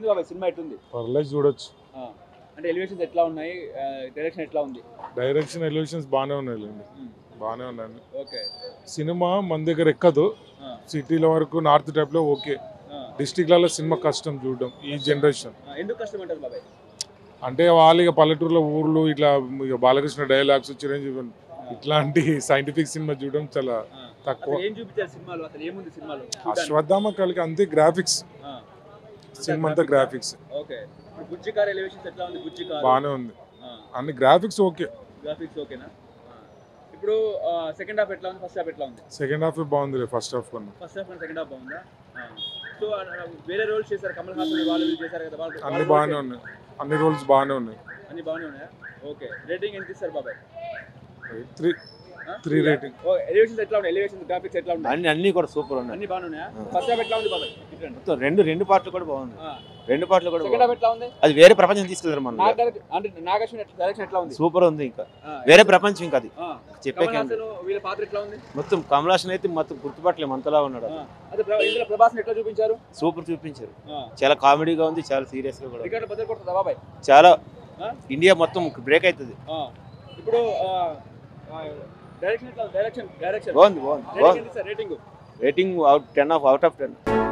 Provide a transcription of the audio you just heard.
బాబాయ్ సినిమా ఎట్లుంది పర్లేదు చూడొచ్చు ఆ, అంటే ఎలివేషన్స్ ఎట్లా ఉన్నాయి డైరెక్షన్ ఎట్లా ఉంది డైరెక్షన్ ఎలివేషన్స్ బాగానే ఉన్నాయి ఉమ్, బాగానే ఉన్నాయి ఓకే సినిమా మన దగ్గర ఎక్కదు ఆ, సిటీల వరకు నార్త్ టైప్లో ఓకే ఆ, డిస్టిక్లలో సినిమా కష్టం చూడడం ఈ జనరేషన్ ఆ, ఎందుకు కష్టం అంటారు బాబాయ్ అంటే వాళ్ళు ఇక పల్లెటూరులో ఊర్లు ఇట్లా ఇక బాలకృష్ణ డైలాగ్స్ చిరంజీవి ఇట్లాంటి సైంటిఫిక్ సినిమా చూడడం చాలా ఆ, తక్కువ అసలు ఏం చూపించారు సినిమాలో అసలు ఏముంది సినిమాలో చూడ్డానికి? అశ్వత్థామ కలిగి అంతే గ్రాఫిక్స్ ఆ, సినిమా అంతా గ్రాఫిక్స్ ఓకే ఇప్పుడు బుజ్జి కార్ ఎలివేషన్స్ ఎట్లా ఉంది బుజ్జి కార్ బాగానే ఉంది అన్ని గ్రాఫిక్స్ ఓకే గ్రాఫిక్స్ ఓకేనా ఆ. ఇప్పుడు సెకండ్ హాఫ్ ఎట్లా ఉంది ఫస్ట్ హాఫ్ ఎట్లా ఉంది సెకండ్ హాఫ్ బాగుంది ఫస్ట్ హాఫ్ కన్నా first half and second half బాగుందా సో వేరే రోల్స్ చేశారు కమల్ హాసన్ వాళ్ళు వీళ్ళు చేశారు కదా వాళ్ళు అన్ని వాళ్ళ బాగానే roles ఉన్నాయి అన్ని రోల్స్ బాగానే ఉన్నాయి అన్ని బాగానే ఉన్నాయా ఓకే రేటింగ్ ఎంత ఇస్తారు బాబాయ్ త్రీ త్రీ రేటింగ్ ఎలివేషన్స్ ఎట్లా ఉన్నాయి ఎలివేషన్స్ గ్రాఫిక్స్ ఎట్లా ఉన్నాయి అన్ని అన్ని కూడా సూపర్ ఉన్నాయి అన్ని బాగానే ఉన్నాయా ఫస్ట్ హాఫ్ ఎట్లా ఉంది బాబాయ్ ఇట్లా మొత్తం రెండు రెండు పాటలు కూడా బాగుంది రెండు పాటలు కూడా సెకండ్ హాఫ్ బాగుంది. ఎట్లా ఉంది అది వేరే ప్రపంచం తీసుకెళ్తారు మనం నాగ అంటే నాగశ్విన్ డైరెక్షన్ ఎట్లా ఉంది సూపర్ ఉంది ఇంకా ఆ, వేరే ప్రపంచం ఇంకా అది ఆ, చెప్పే కమల్ హాసన్ వీళ్ళ పాత్ర ఎట్లా ఉంది మొత్తం కమలాషన్ అయితే మొత్తం గుర్తుపట్టలేము అంతలా ఉన్నాడు ఆ, అదే ప్ర- ఇందులో ప్రభాస్ ఎట్లా చూపించారు సూపర్ చూపించారు ఆ, చాలా కామెడీగా ఉంది చాలా సీరియస్ గా కూడా ఉంది. రికార్డు బద్దలు కొడుతుందా బాబాయ్ చాలా ఆ? ఇండియా మొత్తం బ్రేక్ అవుతుంది ఆ, ఇప్పుడు డైరెక్షన్ ఎట్లా డైరెక్షన్ డైరెక్షన్ బాగుంది బాగుంది రేటింగ్ బాగుంది ఎంత ఇస్తారు rating rating out ten of out of ten